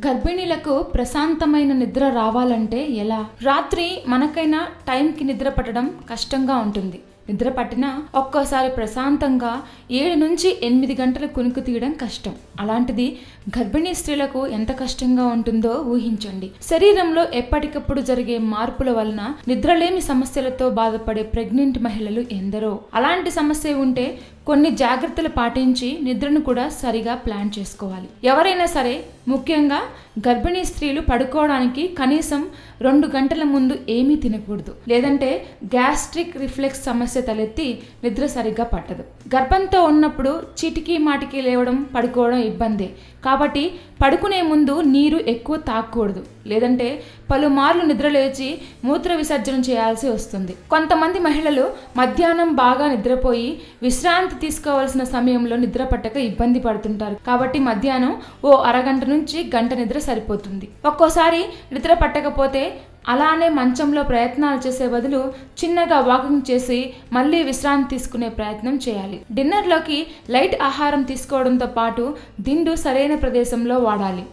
గర్భిణీలకు ప్రశాంతమైన నిద్ర రావాలంటే ఎలా రాత్రి మనకైనా టైంకి నిద్ర పట్టడం కష్టంగా ఉంటుంది నిద్ర పట్టినా ఒక్కోసారి ప్రశాంతంగా ఏడు నుంచి ఎనిమిది గంటలు కునుకు తీయడం కష్టం అలాంటిది గర్భిణీ స్త్రీలకు ఎంత కష్టంగా ఉంటుందో ఊహించండి శరీరంలో ఎప్పటికప్పుడు జరిగే మార్పుల వలన నిద్రలేమి సమస్యలతో బాధపడే ప్రెగ్నెంట్ మహిళలు ఎందరో అలాంటి సమస్య ఉంటే కొన్ని జాగ్రత్తలు పాటించి నిద్రను కూడా సరిగా ప్లాన్ చేసుకోవాలి ఎవరైనా సరే ముఖ్యంగా గర్భిణీ స్త్రీలు పడుకోవడానికి కనీసం రెండు గంటల ముందు ఏమీ తినకూడదు లేదంటే గ్యాస్ట్రిక్ రిఫ్లెక్స్ సమస్య తలెత్తి నిద్ర సరిగ్గా పట్టదు గర్భంతో ఉన్నప్పుడు చిటికీ మాటికి లేవడం పడుకోవడం ఇబ్బందే కాబట్టి పడుకునే ముందు నీరు ఎక్కువ తాగకూడదు లేదంటే పలుమార్లు నిద్ర లేచి మూత్ర విసర్జన చేయాల్సి వస్తుంది కొంతమంది మహిళలు మధ్యాహ్నం బాగా నిద్రపోయి విశ్రాంతి తీసుకోవాల్సిన సమయంలో నిద్ర పట్టక ఇబ్బంది పడుతుంటారు కాబట్టి మధ్యాహ్నం ఓ అరగంట నుంచి గంట నిద్ర సరిపోతుంది ఒక్కోసారి నిద్ర పట్టకపోతే అలానే మంచంలో ప్రయత్నాలు చేసే బదులు చిన్నగా వాకింగ్ చేసి మళ్ళీ విశ్రాంతి తీసుకునే ప్రయత్నం చేయాలి డిన్నర్లోకి లైట్ ఆహారం తీసుకోవడంతో పాటు దిండు సరైన ప్రదేశంలో వాడాలి